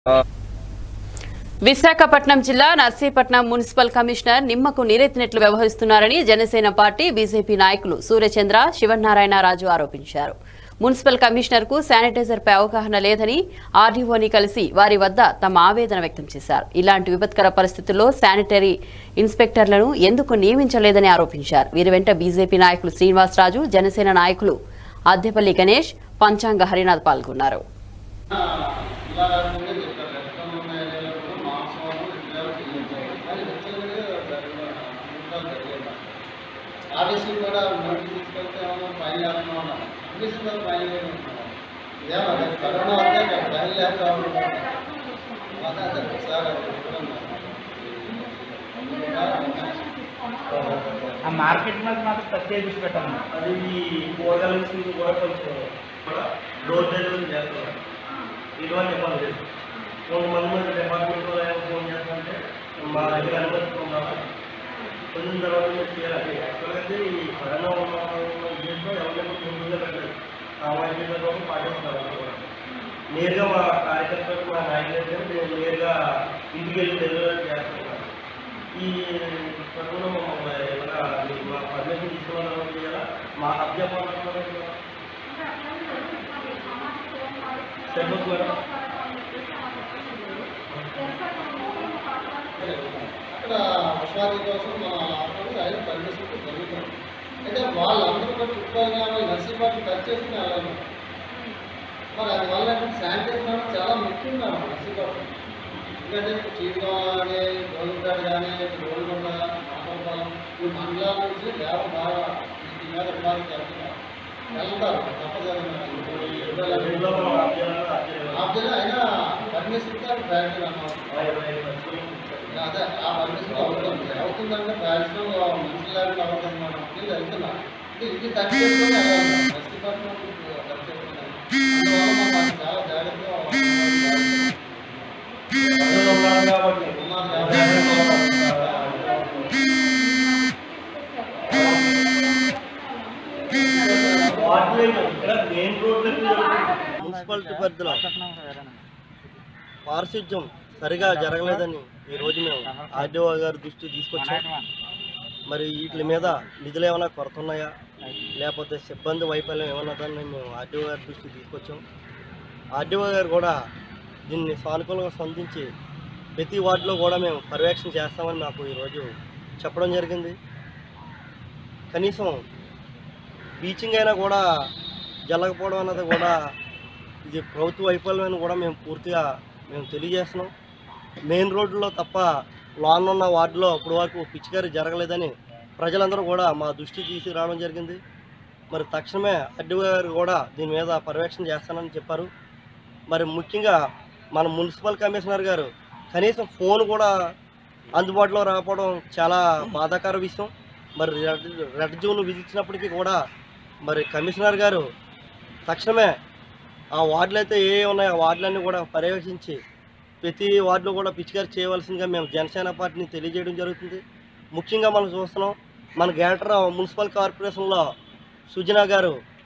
విశాఖపట్నం జిల్లా Narsipatnam municipal commissioner నిమ్మకు నీరెత్తినట్లు వ్యవహరిస్తున్నారని జనసేన పార్టీ బీజేపీ నాయకులు సూర్యచంద్ర శివనారాయణరాజు ఆరోపించారు మున్సిపల్ కమిషనర్ కు శానిటైజర్ పై అవగాహన లేదని ఆర్డీఓని కలిసి వారి వద్ద తమ ఆవేదన వ్యక్తం చేశారు ఇలాంటి విపత్కర పరిస్థితుల్లో శానిటరీ ఇన్స్పెక్టర్లను ఎందుకు నియమించలేదని ఆరోపించారు వీరి వెంట బీజేపీ నాయకులు శ్రీనివాసరాజు జనసేన నాయకులు అద్దెపల్లి గణేష్ పంచాంగ హరినాథ్ పాల్గొన్నారు ఆఫీస్కి కూడా నోటీస్ తీసుకెళ్తే ఏమన్నా ఫైన్ చేస్తున్నాం అన్నారు ఆఫీస్ కూడా ఫైన్ వేయమంటున్నాం ఏమో అదే కరోనా వస్తే ఇక్కడ ఫైన్ లేక అదే అదే సార్ అది కూడా ఆ మార్కెట్ మీద మాత్రం ప్రత్యేక దృష్టి పెట్టాలి అది ఈ కూరగాయలు కూడా కొంచెం కూడా డోర్ డెలివరీ చేస్తున్నారు ఇటువంటి చెప్పాలి లేదు కొంతమంది మంది డిపార్ట్మెంట్లో ఏమో ఫోన్ చేస్తుంటే మా దగ్గర అనుమతి ఉండాలి కొంచెం తర్వాత మీరు చేయాలి యాక్చువల్గా అయితే ఈ కరోనా ఉన్న ఉద్దేశంలో ఎవరికైనా ముందుగా పెట్టాలి సామాజిక కోసం పాటిస్తారు అందరూ కూడా నేరుగా మా కార్యకర్తలు మా నాయకులు మేము నేరుగా ఇంటికి వెళ్ళి డెలివరీ చేస్తున్నాం ఈ చదువులో మమ్మల్ని ఇలా మీరు మా పర్మిషన్ తీసుకున్నారో చేయాలా మా అభ్యర్థులు చెప్పదు మేడం అక్కడ ఉపాధి కోసం మన ఆఫీస్ ఆయన పర్మిషన్ జరుగుతుంది అయితే వాళ్ళందరూ కూడా చుట్టుపక్కల వాళ్ళు నర్సీపట్నం టచ్ చేసి వెళ్ళాలి మరి అది వల్ల శానిటైజర్ అనేది చాలా ముఖ్యం మేడం నర్సీపట్నం ఎందుకంటే ఇప్పుడు చీట్గా కానీ గోల్గడ్డ కానీ గోల్గొండ మాట్లాడతాం ఈ మండలాల నుంచి దేవ బాగా ఈ మీద ఉపాధికి వెళ్తున్నారు వెళ్తారు తప్పదు ఇంట్లో మనం అభ్యర్థులు ఆఫ్టర్ అయినా పర్మిషన్ ఇస్తే ఫ్యాక్టరీ అన్నమాట అదే ఆ పర్మిషన్ అవుతుంది అవుతుందంటే మ్యాక్సిమం మనుషులు లేకుండా అవుతుంది మనం ఫీల్ వెళ్తున్నాం ఇది ఇది టచ్ చేసుకొని వెళ్ళాలి ఫస్ట్ డిపార్ట్మెంట్ టచ్ చేసుకుని అందువల్ల మనం అది చాలా జాగ్రత్తగా ఉన్నారు కాబట్టి ఉన్నది వాటిలో ఇక్కడ మెయిన్ రోడ్ మున్సిపాలిటీ పరిధిలో పారిశుధ్యం సరిగా జరగలేదని ఈరోజు మేము ఆర్డీఓ గారి దృష్టి తీసుకొచ్చాం మరి వీటి మీద నిధులు ఏమైనా కొరత ఉన్నాయా లేకపోతే సిబ్బంది వైఫల్యం ఏమన్నా ఉందని మేము ఆర్డీఓ గారి దృష్టికి తీసుకొచ్చాం ఆర్డీఓ గారు కూడా దీన్ని సానుకూలంగా స్పందించి ప్రతి వార్డులో కూడా మేము పర్యవేక్షణ చేస్తామని మాకు ఈరోజు చెప్పడం జరిగింది కనీసం బీచింగ్ అయినా కూడా జరగకపోవడం అన్నది కూడా ఇది ప్రభుత్వ వైఫల్యం కూడా మేము పూర్తిగా మేము తెలియజేస్తున్నాం మెయిన్ రోడ్లో తప్ప లాన్ ఉన్న వార్డులో ఇప్పుడు వరకు పిచ్చికారి జరగలేదని ప్రజలందరూ కూడా మా దృష్టి తీసుకురావడం జరిగింది మరి తక్షణమే అడ్డి గారు కూడా దీని మీద పర్యవేక్షణ చేస్తానని చెప్పారు మరి ముఖ్యంగా మన మున్సిపల్ కమిషనర్ గారు కనీసం ఫోన్ కూడా అందుబాటులో రాకపోవడం చాలా బాధాకర విషయం మరి రెడ్ రెడ్ జోన్ విధించినప్పటికీ కూడా మరి కమిషనర్ గారు తక్షణమే ఆ వార్డులు అయితే ఏ ఉన్నాయో ఆ వార్డులన్నీ కూడా పర్యవేక్షించి ప్రతి వార్డులో కూడా పిచికారి చేయవలసిందిగా మేము జనసేన పార్టీని తెలియజేయడం జరుగుతుంది ముఖ్యంగా మనం చూస్తున్నాం మన గ్రేటర్ మున్సిపల్ కార్పొరేషన్లో సుజనా గారు